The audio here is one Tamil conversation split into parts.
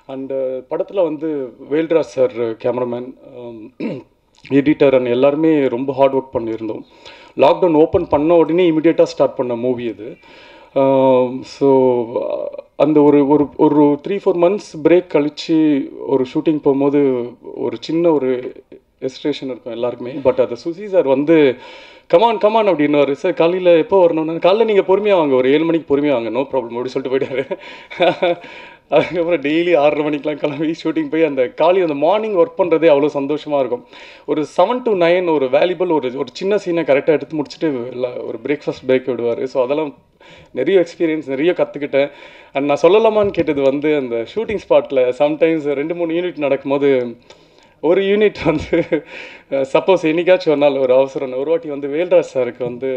அண்ட் படத்தில் வந்து Velraj sir cameraman editor and எல்லாருமே ரொம்ப ஹார்ட் ஒர்க் பண்ணியிருந்தோம் லாக்டவுன் ஓப்பன் பண்ண உடனே இமிடியேட்டாக ஸ்டார்ட் பண்ண மூவி இது ஸோ அந்த ஒரு ஒரு ஒரு த்ரீ ஃபோர் மந்த்ஸ் பிரேக் கழித்து ஒரு ஷூட்டிங் போகும்போது ஒரு சின்ன ஒரு எஸ்ட்ரேஷன் இருக்கும் எல்லாருக்குமே பட் அது சுசி சார் வந்து கமான் கமான் அப்படின்னாரு சார் காலையில் எப்போ வரணும்னா காலையில் நீங்கள் பொறுமையாக வாங்க ஒரு ஏழு மணிக்கு பொறுமையாக வாங்க நோ ப்ராப்ளம் அப்படி சொல்லிட்டு போயிட்டாரு அதுக்கப்புறம் டெய்லி ஆறரை மணிக்கெலாம் கிளம்பி ஷூட்டிங் போய் அந்த காலை அந்த மார்னிங் ஒர்க் பண்ணுறதே அவ்வளோ சந்தோஷமாக இருக்கும் ஒரு செவன் டு நைன் ஒரு வேல்யூபிள் ஒரு ஒரு சின்ன சீனை கரெக்டாக எடுத்து முடிச்சுட்டு எல்லாம் ஒரு பிரேக்ஃபாஸ்ட் பிரேக் விடுவார் ஸோ அதெல்லாம் நிறைய எக்ஸ்பீரியன்ஸ் நிறைய கற்றுக்கிட்டேன் அண்ட் நான் சொல்லலாமான்னு கேட்டது வந்து அந்த ஷூட்டிங் ஸ்பாட்டில் சம்டைம்ஸ் ரெண்டு மூணு யூனிட் நடக்கும்போது ஒரு யூனிட் வந்து சப்போஸ் என்னைக்காச்சும் ஒரு நாள் ஒரு அவசரம் ஒரு வாட்டி வந்து வேல்ராஜ் சாருக்கு வந்து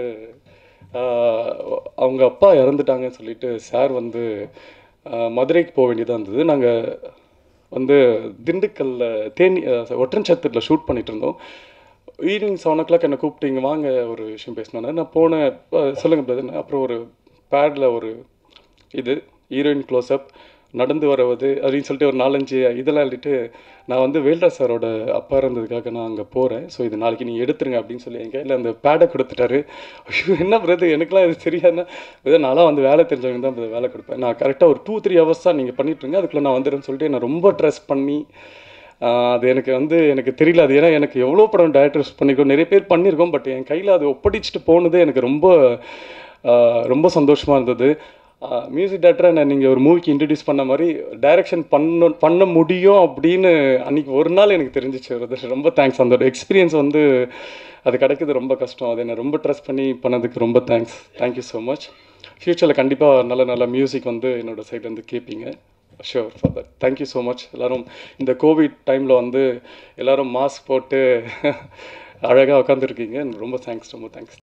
அவங்க அப்பா இறந்துட்டாங்கன்னு சொல்லிட்டு சார் வந்து மதுரைக்கு போக வேண்டியதாக இருந்தது நாங்கள் வந்து திண்டுக்கல்ல தேனி ஒற்றன்சத்திரத்தில் ஷூட் பண்ணிட்டு இருந்தோம் ஈவினிங் செவன் ஓ கிளாக் என்னை கூப்பிட்டு இங்கே வாங்க ஒரு விஷயம் பேசினாங்க நான் போனேன் சொல்லுங்கள் பிரதர் அப்புறம் ஒரு பேடில் ஒரு இது ஹீரோயின் க்ளோஸ்அப் நடந்து வரவது அப்படின்னு சொல்லிட்டு ஒரு நாலஞ்சு இதெல்லாம் எழுதிட்டு நான் வந்து வேல்ராஜ் சாரோட அப்பா இருந்ததுக்காக நான் அங்கே போகிறேன் ஸோ இது நாளைக்கு நீங்கள் எடுத்துருங்க அப்படின்னு சொல்லி என் கையில் அந்த பேடை கொடுத்துட்டாரு ஐயோ என்ன பிரது எனக்குலாம் இது தெரியாதுன்னா இதை நான்லாம் வந்து வேலை தெரிஞ்சவங்க தான் இந்த வேலை கொடுப்பேன் நான் கரெக்டாக ஒரு டூ த்ரீ ஹவர்ஸ் தான் நீங்கள் பண்ணிட்டுருங்க அதுக்குள்ளே நான் வந்துடுறேன்னு சொல்லிட்டு நான் ரொம்ப ட்ரெஸ் பண்ணி அது எனக்கு வந்து எனக்கு தெரியல அது ஏன்னா எனக்கு எவ்வளோ படம் டேரக்டர்ஸ் பண்ணியிருக்கோம் நிறைய பேர் பண்ணியிருக்கோம் பட் என் கையில் அது ஒப்படைச்சிட்டு போனது எனக்கு ரொம்ப ரொம்ப சந்தோஷமாக இருந்தது மியூசிக் டேரக்டராக நான் நீங்கள் ஒரு மூவிக்கு இன்ட்ரடியூஸ் பண்ண மாதிரி டைரக்ஷன் பண்ண பண்ண முடியும் அப்படின்னு அன்றைக்கி ஒரு நாள் எனக்கு தெரிஞ்சிச்சு ரொம்ப தேங்க்ஸ் அந்த எக்ஸ்பீரியன்ஸ் வந்து அது கிடைக்கிறது ரொம்ப கஷ்டம் அதை நான் ரொம்ப ட்ரெஸ் பண்ணி பண்ணதுக்கு ரொம்ப தேங்க்ஸ் தேங்க்யூ ஸோ மச் ஃப்யூச்சரில் கண்டிப்பாக நல்ல நல்ல மியூசிக் வந்து என்னோடய சைட்லேருந்து கேட்பீங்க sure for that thank you so much எல்லோரும் இந்த கோவிட் டைமில் வந்து எல்லோரும் மாஸ்க் போட்டு அழகாக உட்காந்துருக்கீங்க ரொம்ப தேங்க்ஸ் ரொம்ப தேங்க்ஸ்